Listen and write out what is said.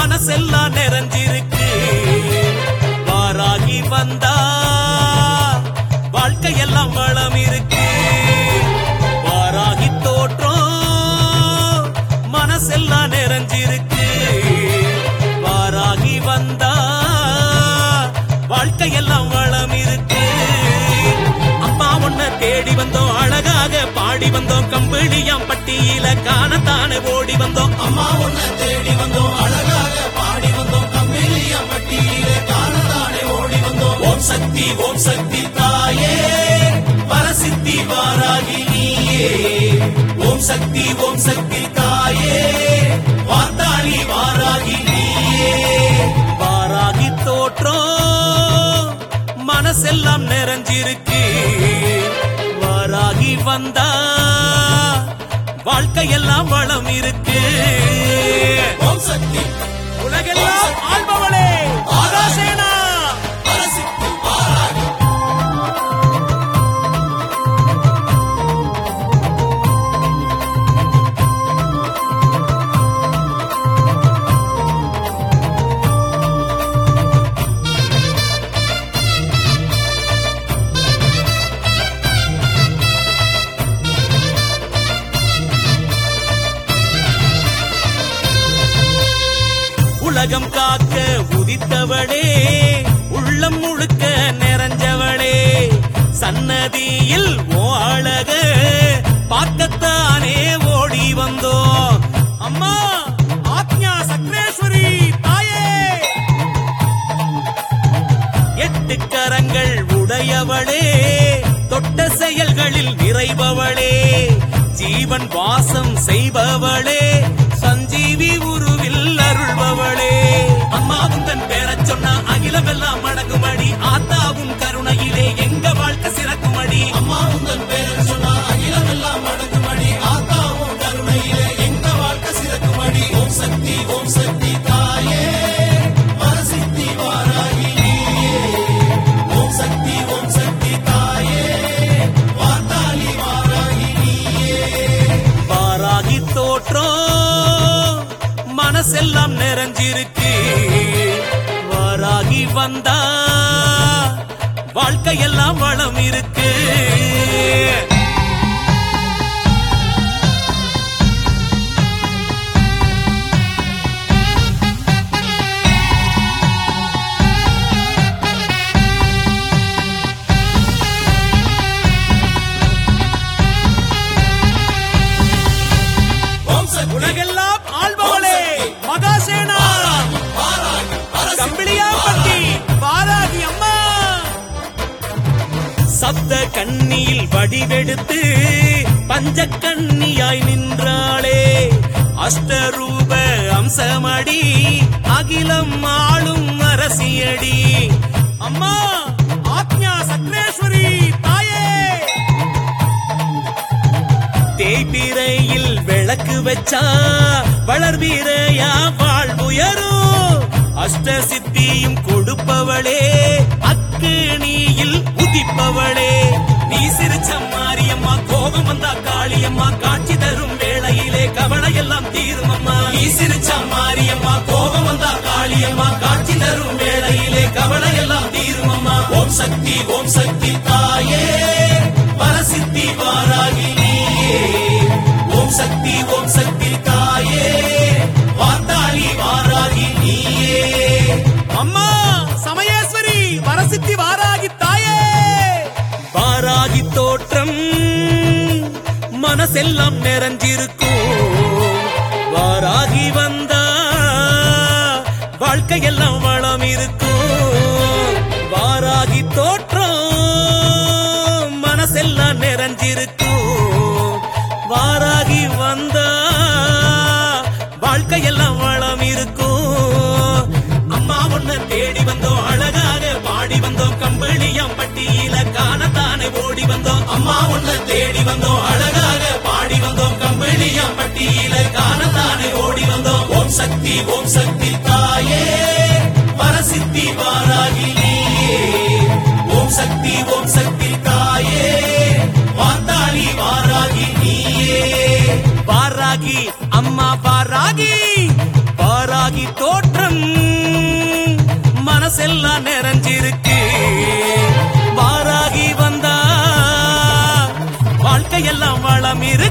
மனசெல்லாம் நிறைஞ்சிருக்கு வாராகி வந்தா வாழ்க்கையெல்லாம் வளம் இருக்கு வாராகி தோற்றம் மனசெல்லாம் நிறைஞ்சிருக்கு வாராகி வந்தா வாழ்க்கையெல்லாம் வளம் இருக்கு அம்மா உன்னை தேடி வந்தோம் அழகாக பாடி வந்தோம் கம்பிளியாம் பட்டியில காணத்தானே ஓடி வந்தோம் அம்மா உன்னை தேடி வந்தோம் அழகாக பாடி வந்தோம் கம்பெனியா பட்டியிலே காணத்தானே ஓடி வந்தோம் ஓம் சக்தி ஓம் சக்தி தாயே பரசித்தி வாராகி நீயே ஓம் சக்தி ஓம் சக்தி தாயே வார்த்தாளி வாராகி நீயே வாராகி தோற்றம் மனசெல்லாம் நிறைஞ்சிருக்கு வாராகி வந்தா வாழ்க்கையெல்லாம் வளம் இருக்கு ஓம் சக்தி உலகெல்லாம் ஆள்பவளே ஆகாசேனா பரசித்தி வாராகி உலகம் காக்க உதித்தவளே உள்ளம் முழுக்க நிறைஞ்சவளே சன்னதியில் ஓ அழக பார்க்கத்தானே ஓடி வந்தோம் அம்மா ஆத்யா சக்ரேஸ்வரி தாயே எட்டு கரங்கள் உடையவளே தொட்ட செயல்களில் நிறைபவளே ஜீவன் வாசம் செய்பவளே சஞ்சீவி உருவில் அருள்பவளே அம்மாவும் தன் பேரச் சொன்னா அகிலமெல்லாம் மடங்குமடி ஆத்தாவும் கருணையிலே எங்க வாழ்க்கை சிறக்குமடி அம்மா உந்தன் பேரன் சொன்னா அகிலமெல்லாம் மடங்குமடி ஆத்தாவும் கருணையிலே எங்க வாழ்க்கை சிறக்குமடி ஓம் சக்தி ஓம் சக்தி தாயே பரசித்தி வாராகி நீயே ஓம் சக்தி ஓம் சக்தி தாயே வார்த்தாளி வாராகி நீயே வாராகி தோற்றம் மனசெல்லாம் நிறைஞ்சிருக்கு வாராகி வந்தா வாழ்க்கையெல்லாம் வளம் இருக்கு ஓம் சக்தி உலகெல்லாம் ஆள்பவளே மகாசேனா வாராகி பரசித்தி கம்பிளியாம்பட்டி வாராகி அம்மா சப்த கண்ணியில் வடிவெடுத்து பஞ்ச கண்ணியாய் நின்றாளே அஷ்டரூப அம்சமடி அகிலம் ஆளும் அரசியடி அம்மா ஆத்யா சக்ரேஸ்வரி தாயே தேய்பிரையில் விளக்கு வச்சா வளர்வீரையா வாழ்வுயரும் அஷ்ட சித்தியும் கொடுப்பவளே அக்கினியில் உதிப்பவளே நீ சிரிச்ச மாரியம்மா கோபம் வந்தா காளியம்மா காட்சி தரும் வேளையிலே கவலையெல்லாம் தீரும் அம்மா நீ சிரிச்ச மாரியம்மா கோபம் வந்தா காளியம்மா காட்சி தரும் வேளையிலே கவலையெல்லாம் தீரும் அம்மா ஓம் சக்தி ஓம் சக்தி தாயே பரசித்தி வாராகி நீயே ஓம் சக்தி ஓம் சக்தி தாயே வார்த்தாளி வாராகி நீயே அம்மா சமயேஸ்வரி வரசித்தி வாராகி தாயே வாராகி தோற்றம் மனசெல்லாம் நிறைஞ்சிருக்கும் வாராகி வந்தா வாழ்க்கையெல்லாம் வளம் இருக்கும் வாராகி தோற்றம் மனசெல்லாம் நிறைஞ்சிருக்கும் வாராகி வந்தா வாழ்க்கையெல்லாம் வளம் இருக்கும் அம்மா உன்னை தேடி வந்தோம் அழகாக பாடி வந்தோம் கம்பளியாம் பட்டியில காணத்தானே ஓடி வந்தோம் அம்மா உன்னை தேடி வந்தோம் அழகாக பாடி வந்தோம் கம்பளியாம் பட்டியில காணத்தானே ஓடி வந்தோம் ஓம் சக்தி ஓம் சக்தி தாயே பரசித்தி வாராகி நீயே ஓம் சக்தி ஓம் சக்தி தாயே வார்த்தாளி வாராகி நீயே வாராகி அம்மா வாராகி வாராகி தோற்றம் எல்லாம் நிறைஞ்சிருக்கு வாராகி வந்தா வாழ்க்கையெல்லாம் வளம் இருக்கு